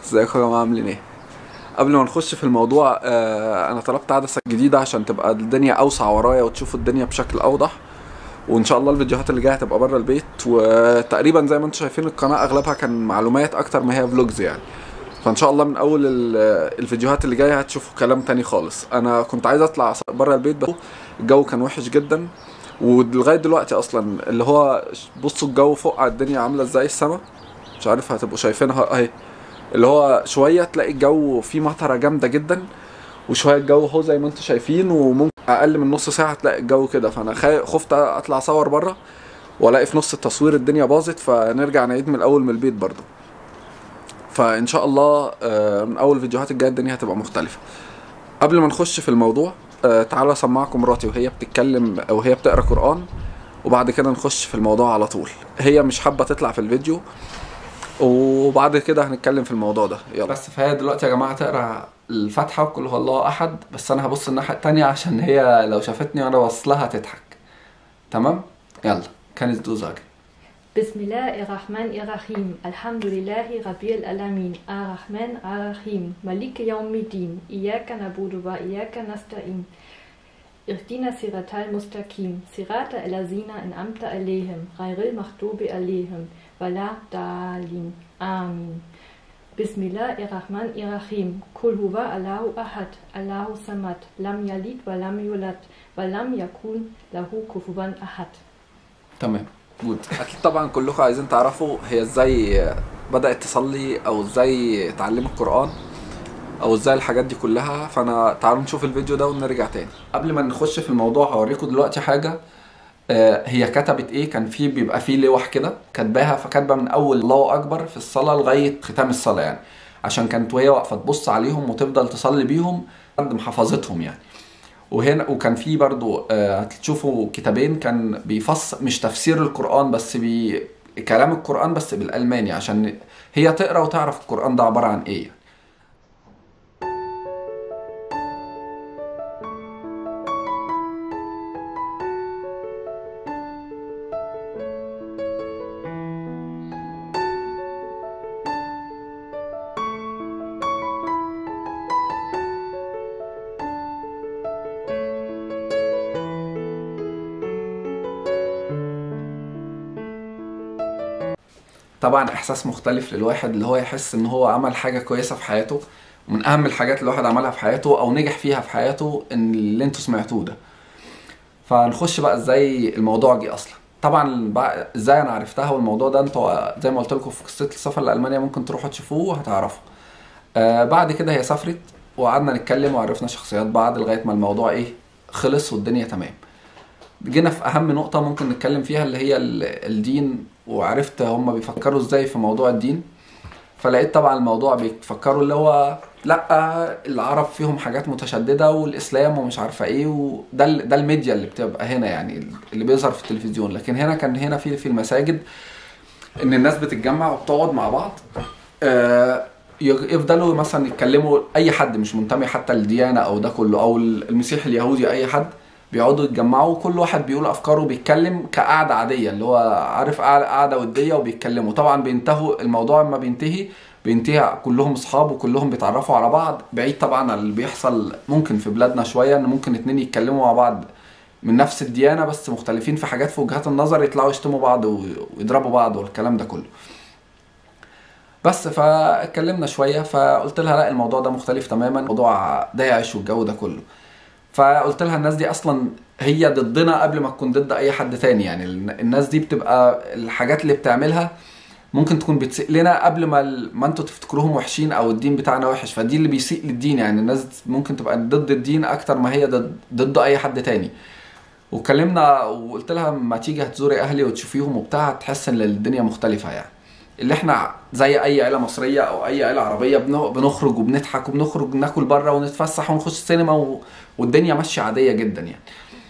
ازيكم يا جماعه عاملين ايه قبل ما نخش في الموضوع آه انا طلبت عدسه جديده عشان تبقى الدنيا اوسع ورايا وتشوفوا الدنيا بشكل اوضح وان شاء الله الفيديوهات اللي جايه هتبقى بره البيت وتقريبا زي ما انتم شايفين القناه اغلبها كان معلومات اكتر ما هي فلوجز يعني فان شاء الله من اول ال- الفيديوهات اللي جايه هتشوفوا كلام تاني خالص انا كنت عايز اطلع بره البيت بس الجو كان وحش جدا ولغايه دلوقتي اصلا اللي هو بصوا الجو فوق على الدنيا عامله ازاي السما مش عارف هتبقوا شايفينها اهي اللي هو شويه تلاقي الجو فيه مطره جامده جدا وشويه الجو اهو زي ما انتم شايفين وممكن اقل من نص ساعه تلاقي الجو كده فانا خايف خفت اطلع اصور بره والاقي في نص التصوير الدنيا باظت فنرجع نعيد من الاول من البيت برضه فان شاء الله آه، من اول فيديوهات الجايه الدنيا هتبقى مختلفه قبل ما نخش في الموضوع آه، تعالوا اسمعكم مراتي وهي بتتكلم او هي بتقرا قران وبعد كده نخش في الموضوع على طول هي مش حابه تطلع في الفيديو وبعد كده هنتكلم في الموضوع ده يلا بس فهي دلوقتي يا جماعه تقرا الفاتحه وكل هو الله احد بس انا هبص الناحيه التانية عشان هي لو شافتني وانا بص لها هتضحك تمام يلا كانت دوزاج بسم الله الرحمن الرحيم الحمد لله رب العالمين الرحمن الرحيم مالك يوم الدين إياك نعبد وإياك نستعين اهدنا الصراط المستقيم صراط الذين أنعمت عليهم غير المغضوب عليهم ولا الضالين آمين بسم الله الرحمن الرحيم قل هو الله أحد الله الصمد لم يلد ولم يولد ولم يكن له كفوا أحد تمام جود اكيد طبعا كلكم عايزين تعرفوا هي ازاي بدات تصلي او ازاي اتعلمت القران او ازاي الحاجات دي كلها فانا تعالوا نشوف الفيديو ده ونرجع تاني قبل ما نخش في الموضوع هوريكم دلوقتي حاجه آه، هي كتبت ايه كان في بيبقى في لوح كده كاتباها فكاتبه من اول الله اكبر في الصلاه لغايه ختام الصلاه يعني عشان كانت وهي واقفه تبص عليهم وتفضل تصلي بيهم لحد ما حفظتهم يعني وهنا وكان في برضو آه، هتشوفوا كتابين كان بيفسر مش تفسير القرآن بس بي كلام القرآن بس بالألماني عشان هي تقرا وتعرف القرآن ده عبارة عن ايه طبعا احساس مختلف للواحد اللي هو يحس ان هو عمل حاجه كويسه في حياته ومن اهم الحاجات اللي الواحد عملها في حياته او نجح فيها في حياته ان اللي انتوا سمعتوه ده فنخش بقى ازاي الموضوع جه اصلا طبعا بقى ازاي انا عرفتها والموضوع ده انتوا زي ما قلت لكم في قصه السفر لالمانيا ممكن تروحوا تشوفوه وهتعرفوا آه بعد كده هي سافرت وقعدنا نتكلم وعرفنا شخصيات بعض لغايه ما الموضوع ايه خلص والدنيا تمام جينا في اهم نقطة ممكن نتكلم فيها اللي هي ال- الدين وعرفت هم بيفكروا ازاي في موضوع الدين فلقيت طبعا الموضوع بيفكروا اللي هو لا العرب فيهم حاجات متشددة والاسلام ومش عارفة ايه وده ال- ده الميديا اللي بتبقى هنا يعني اللي بيظهر في التلفزيون لكن هنا كان هنا في في المساجد ان الناس بتتجمع وبتقعد مع بعض آه، يغ- يفضلوا مثلا يتكلموا اي حد مش منتمي حتى للديانه او ده كله او المسيحي اليهودي اي حد بيقعدوا يتجمعوا وكل واحد بيقول افكاره وبيتكلم كقعده عاديه اللي هو عارف قعده قعدة وديه وبيتكلموا طبعا بينتهوا الموضوع لما بينتهي بينتهي كلهم اصحاب وكلهم بيتعرفوا على بعض بعيد طبعا عن اللي بيحصل ممكن في بلادنا شويه ان ممكن اتنين يتكلموا مع بعض من نفس الديانه بس مختلفين في حاجات في وجهات النظر يطلعوا يشتموا بعض و- ويضربوا بعض والكلام ده كله بس فاتكلمنا شويه فقلت لها لا الموضوع ده مختلف تماما موضوع داعش والجو ده كله فقلت لها الناس دي اصلا هي ضدنا قبل ما تكون ضد اي حد تاني يعني ال- الناس دي بتبقى الحاجات اللي بتعملها ممكن تكون بتسيء لنا قبل ما ال- ما انتوا تفتكروهم وحشين او الدين بتاعنا وحش فدي اللي بيسيء للدين يعني الناس ممكن تبقى ضد الدين اكتر ما هي ضد ضد اي حد تاني واتكلمنا وقلت لها ما تيجي هتزوري اهلي وتشوفيهم وبتاع تحس ان الدنيا مختلفه يعني اللي احنا زي اي عيله مصريه او اي عيله عربيه بن- بنخرج وبنضحك وبنخرج ناكل بره ونتفسح ونخش السينما و... والدنيا ماشيه عاديه جدا يعني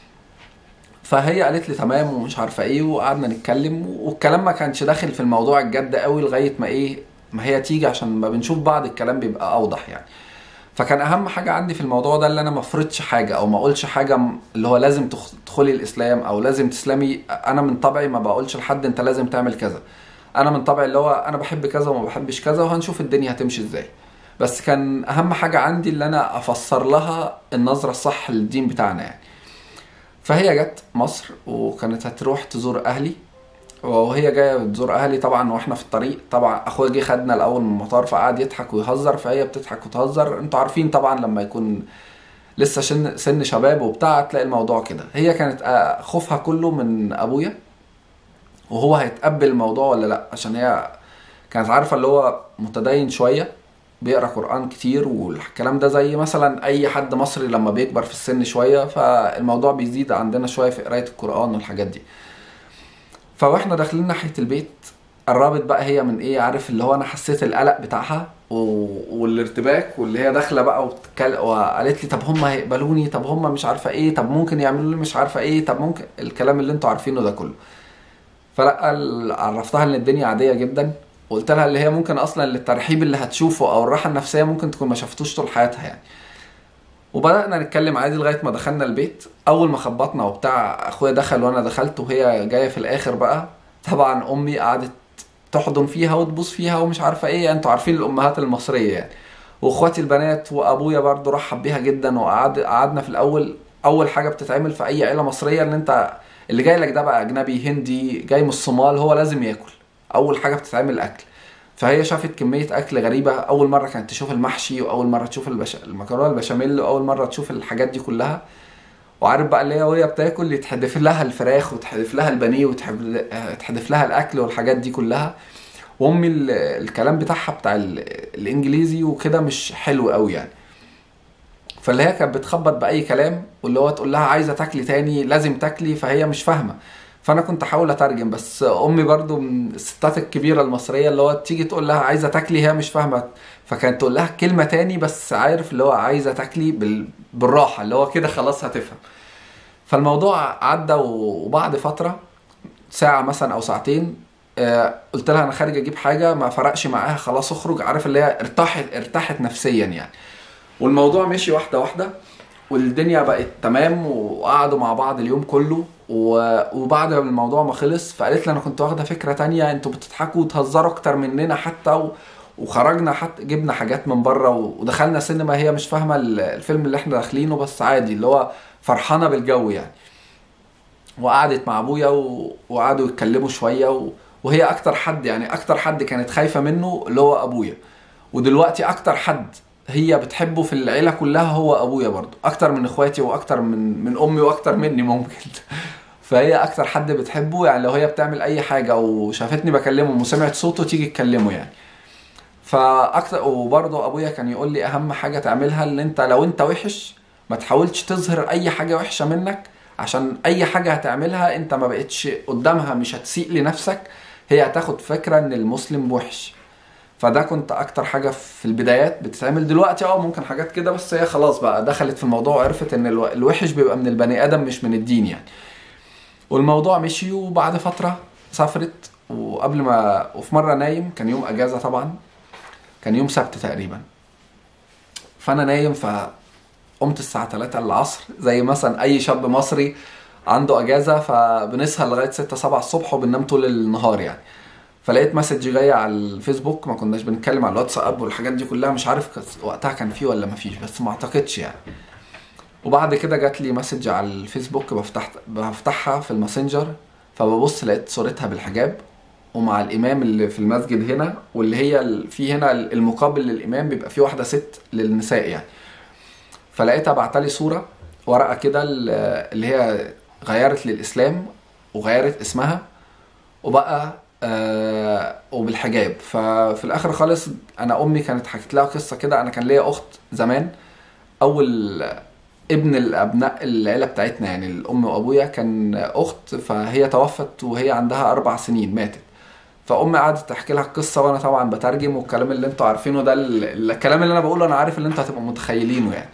فهي قالت لي تمام ومش عارفه ايه وقعدنا نتكلم والكلام ما كانش داخل في الموضوع الجد قوي لغايه ما ايه ما هي تيجي عشان ما بنشوف بعض الكلام بيبقى اوضح يعني فكان اهم حاجه عندي في الموضوع ده اللي انا ما افرضش حاجه او ما اقولش حاجه م- اللي هو لازم تخ- تدخلي الاسلام او لازم تسلمي انا من طبعي ما بقولش لحد انت لازم تعمل كذا انا من طبعي اللي هو انا بحب كذا وما بحبش كذا وهنشوف الدنيا هتمشي ازاي بس كان اهم حاجه عندي اللي انا افسر لها النظره الصح للدين بتاعنا يعني فهي جت مصر وكانت هتروح تزور اهلي وهي جايه بتزور اهلي طبعا واحنا في الطريق طبعا اخويا جه خدنا الاول من المطار فقعد يضحك ويهزر فهي بتضحك وتهزر انتوا عارفين طبعا لما يكون لسه سن سن شباب وبتاع تلاقي الموضوع كده هي كانت آه، خوفها كله من ابويا وهو هيتقبل الموضوع ولا لا عشان هي كانت عارفه اللي هو متدين شويه بيقرا قران كتير والكلام ده زي مثلا اي حد مصري لما بيكبر في السن شويه فالموضوع بيزيد عندنا شويه في قرايه القران والحاجات دي فواحنا داخلين ناحيه البيت قربت بقى هي من ايه عارف اللي هو انا حسيت القلق بتاعها و... والارتباك واللي هي داخله بقى وبتتكلم وقالت لي طب هم هيقبلوني طب هم مش عارفه ايه طب ممكن يعملوا لي مش عارفه ايه طب ممكن الكلام اللي انتوا عارفينه ده كله فلا ال- عرفتها ان الدنيا عاديه جدا وقلت لها اللي هي ممكن اصلا الترحيب اللي هتشوفه او الراحه النفسيه ممكن تكون ما شافتوش طول حياتها يعني وبدانا نتكلم عادي لغايه ما دخلنا البيت اول ما خبطنا وبتاع اخويا دخل وانا دخلت وهي جايه في الاخر بقى طبعا امي قعدت تحضن فيها وتبوس فيها ومش عارفه ايه انتوا عارفين الامهات المصريه يعني واخواتي البنات وابويا برضو رحب بيها جدا وقعد قعدنا في الاول اول حاجه بتتعمل في اي عيله مصريه ان انت اللي جاي لك ده بقى اجنبي هندي جاي من الصومال هو لازم ياكل اول حاجه بتتعمل الاكل فهي شافت كميه اكل غريبه اول مره كانت تشوف المحشي واول مره تشوف البش... المكرونه البشاميل واول مره تشوف الحاجات دي كلها وعارف بقى اللي هي وهي بتاكل يتحدف لها الفراخ وتحدف لها البانيه وتحدف لها الاكل والحاجات دي كلها وامي ال- الكلام بتاعها بتاع ال- الانجليزي وكده مش حلو قوي يعني فاللي هي كانت بتخبط باي كلام واللي هو تقول لها عايزه تاكلي تاني لازم تاكلي فهي مش فاهمه فانا كنت احاول اترجم بس امي برضو من الستات الكبيره المصريه اللي هو تيجي تقول لها عايزه تاكلي هي مش فاهمه فكانت تقول لها كلمه تاني بس عارف اللي هو عايزه تاكلي بال... بالراحه اللي هو كده خلاص هتفهم فالموضوع عدى وبعد فتره ساعه مثلا او ساعتين آه، قلت لها انا خارج اجيب حاجه ما فرقش معاها خلاص اخرج عارف اللي هي ارتاحت ارتاحت نفسيا يعني والموضوع مشي واحده واحده والدنيا بقت تمام وقعدوا مع بعض اليوم كله و- وبعد ما الموضوع ما خلص فقالت لي انا كنت واخده فكره تانية انتوا بتضحكوا وتهزروا اكتر مننا حتى و... وخرجنا حتى جبنا حاجات من بره و- ودخلنا سينما هي مش فاهمه ال- الفيلم اللي احنا داخلينه بس عادي اللي هو فرحانه بالجو يعني وقعدت مع ابويا و... وقعدوا يتكلموا شويه و... وهي اكتر حد يعني اكتر حد كانت خايفه منه اللي هو ابويا ودلوقتي اكتر حد هي بتحبه في العيله كلها هو ابويا برضو اكتر من اخواتي واكتر من من امي واكتر مني ممكن فهي اكتر حد بتحبه يعني لو هي بتعمل اي حاجه وشافتني بكلمه وسمعت صوته تيجي تكلمه يعني فاكتر وبرضه ابويا كان يقول لي اهم حاجه تعملها ان انت لو انت وحش ما تحاولش تظهر اي حاجه وحشه منك عشان اي حاجه هتعملها انت ما بقتش قدامها مش هتسيء لنفسك هي هتاخد فكره ان المسلم وحش فده كنت اكتر حاجه في البدايات بتتعمل دلوقتي اه ممكن حاجات كده بس هي خلاص بقى دخلت في الموضوع وعرفت ان الو- الوحش بيبقى من البني ادم مش من الدين يعني والموضوع مشي وبعد فتره سافرت وقبل ما وفي مره نايم كان يوم اجازه طبعا كان يوم سبت تقريبا فانا نايم فقمت الساعه 3 العصر زي مثلا اي شاب مصري عنده اجازه فبنسهر لغايه 6 7 الصبح وبننام طول النهار يعني فلقيت مسج جايه على الفيسبوك ما كناش بنتكلم على الواتساب والحاجات دي كلها مش عارف كس- وقتها كان فيه ولا ما فيش بس ما اعتقدش يعني وبعد كده جات لي مسج على الفيسبوك بفتح بفتحها في الماسنجر فببص لقيت صورتها بالحجاب ومع الامام اللي في المسجد هنا واللي هي ال- في هنا المقابل للامام بيبقى في واحده ست للنساء يعني فلقيتها بعتلي صوره ورقه كده ال- اللي هي غيرت للاسلام وغيرت اسمها وبقى آه وبالحجاب ففي الاخر خالص انا امي كانت حكت لها قصه كده انا كان ليا اخت زمان اول ابن الابناء العيله بتاعتنا يعني الام وابويا كان اخت فهي توفت وهي عندها اربع سنين ماتت فامي قعدت تحكي لها القصه وانا طبعا بترجم والكلام اللي انتوا عارفينه ده ال- الكلام اللي انا بقوله انا عارف اللي انتوا هتبقوا متخيلينه يعني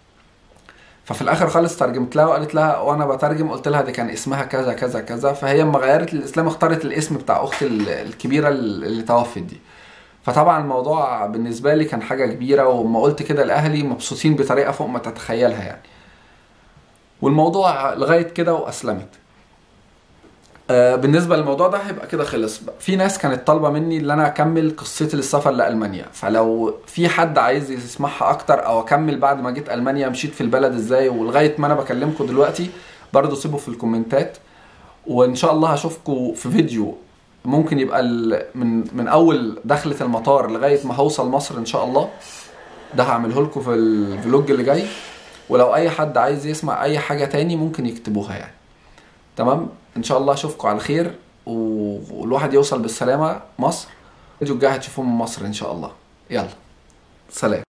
ففي الاخر خالص ترجمت لها وقالت لها وانا بترجم قلت لها دي كان اسمها كذا كذا كذا فهي لما غيرت الاسلام اختارت الاسم بتاع اختي ال- الكبيره اللي توفت دي فطبعا الموضوع بالنسبه لي كان حاجه كبيره وما قلت كده لاهلي مبسوطين بطريقه فوق ما تتخيلها يعني والموضوع لغايه كده واسلمت آه، بالنسبه للموضوع ده هيبقى كده خلص بقى. في ناس كانت طالبه مني ان انا اكمل قصتي للسفر لالمانيا فلو في حد عايز يسمعها اكتر او اكمل بعد ما جيت المانيا مشيت في البلد ازاي ولغايه ما انا بكلمكم دلوقتي برضو سيبوا في الكومنتات وان شاء الله هشوفكم في فيديو ممكن يبقى ال- من من اول دخلة المطار لغايه ما هوصل مصر ان شاء الله ده هعمله لكم في الفلوج اللي جاي ولو اي حد عايز يسمع اي حاجه تاني ممكن يكتبوها يعني تمام ان شاء الله اشوفكم على خير و- والواحد يوصل بالسلامه مصر الفيديو الجاي هتشوفوه من مصر ان شاء الله يلا سلام